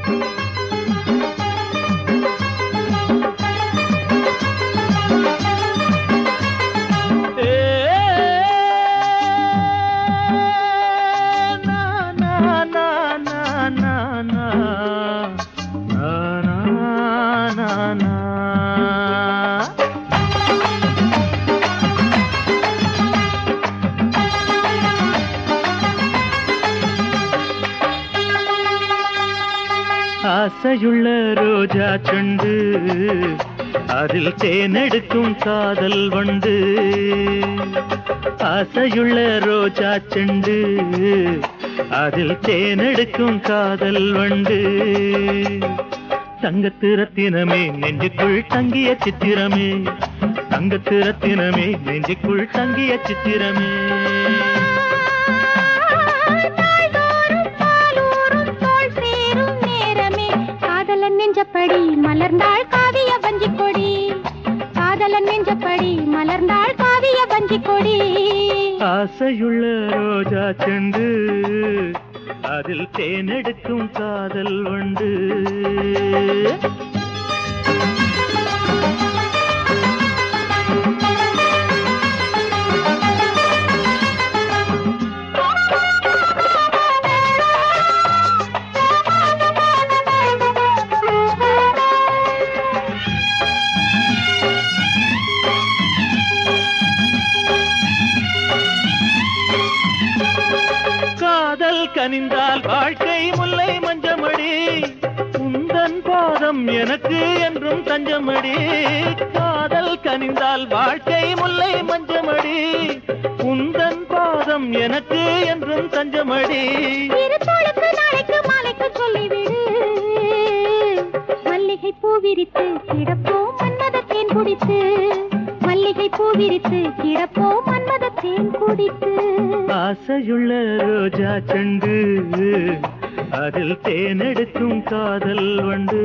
ஏ, நா, நா, நா, நா, நா, நா. நா, நா, நா, நா. ஆசையுள்ள ரோஜா செண்டு அதில் தேனெடுக்கும் காதல் வண்டு ஆசையுள்ள ரோஜா செண்டு அதில் தேனெடுக்கும் காதல் வண்டு தங்கத்து ரத்தினமே நெஞ்சுக்குள் தங்கிய சித்திரமே தங்கத்து ரத்தினமே நெஞ்சுக்குள் தங்கிய சித்திரமே நாள்தோறும் பாலூரும் தோள் சேரும் நேரமே காதலன் நெஞ்சப்படி மலர்ந்தாள் காவிய வஞ்சி கொடி காதலன் நெஞ்சப்படி மலர்ந்தாள் காவிய வஞ்சி கொடி ஆசையுள்ள ரோஜா செண்டு அதில் தேனெடுக்கும் காதல் வண்டு காதல் கனிந்தால் வாழ்க்கை முல்லை மஞ்சமடி உந்தன் பாதம் எனக்கு என்றும் தஞ்சமடி காதல் கனிந்தால் வாழ்க்கை முல்லை மஞ்சமடி உந்தன் பாதம் எனக்கு என்றும் தஞ்சமடி இருத்தோளுக்கு நாளைக்கு மாலைக்கு சொல்லிவிடு மல்லிகை பூ விரித்து கிடப்போம் மன்மத தேன் குடித்து மல்லிகை பூ விரித்து கிடப்போம் மன்மத தேன் குடித்து ஆசையுள்ள ரோஜா செண்டு அதில் தேனெடுக்கும் காதல் வண்டு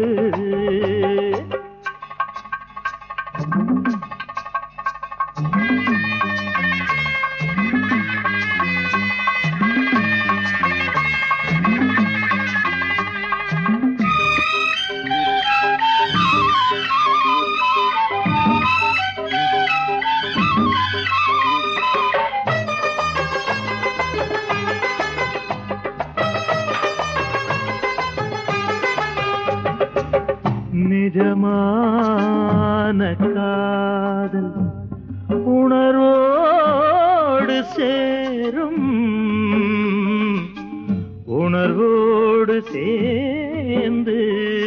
நிஜமான காதல் உணர்வோடு சேரும் உணர்வோடு சேர்ந்து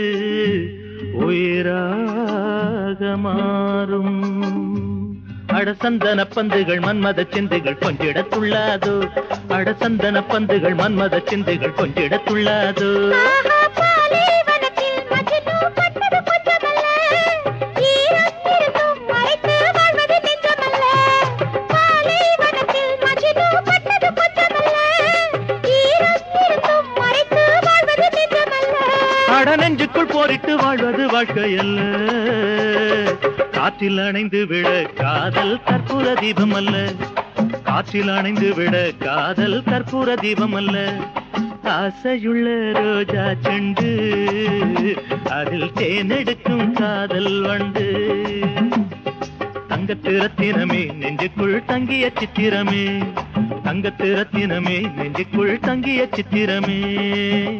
உயிராக மாறும் அடசந்தன பந்துகள் மன்மத சிந்துகள் கொஞ்சிடத்துள்ளாதோ அடசந்தன பந்துகள் மன்மத சிந்துகள் கொஞ்சிடத்துள்ளாதோ ஆஹா, பாலைவனத்தில் மஜ்னு பட்டது கொஞ்சமல்ல. ஈரம் இருந்தும் மறைத்து வாழ்வது நெஞ்சமல்ல. பாலைவனத்தில் மஜ்னு பட்டது கொஞ்சமல்ல. ஈரம் இருந்தும் மறைத்து வாழ்வது நெஞ்சமல்ல. அட நெஞ்சுக்குள் போரிட்டு வாழ்வது வாழ்க்கையல்ல காற்றில் அணைந்து விட காதல் கற்பூர தீபம் அல்ல காற்றில் அணைந்து விட காதல் கற்பூர தீபம் அல்ல ஆசையுள்ள ரோஜா செண்டு அதில் தேனெடுக்கும் காதல் வண்டு தங்கத்து ரத்தினமே நெஞ்சுக்குள் தங்கிய சித்திரமே தங்கத்து ரத்தினமே நெஞ்சுக்குள் தங்கிய சித்திரமே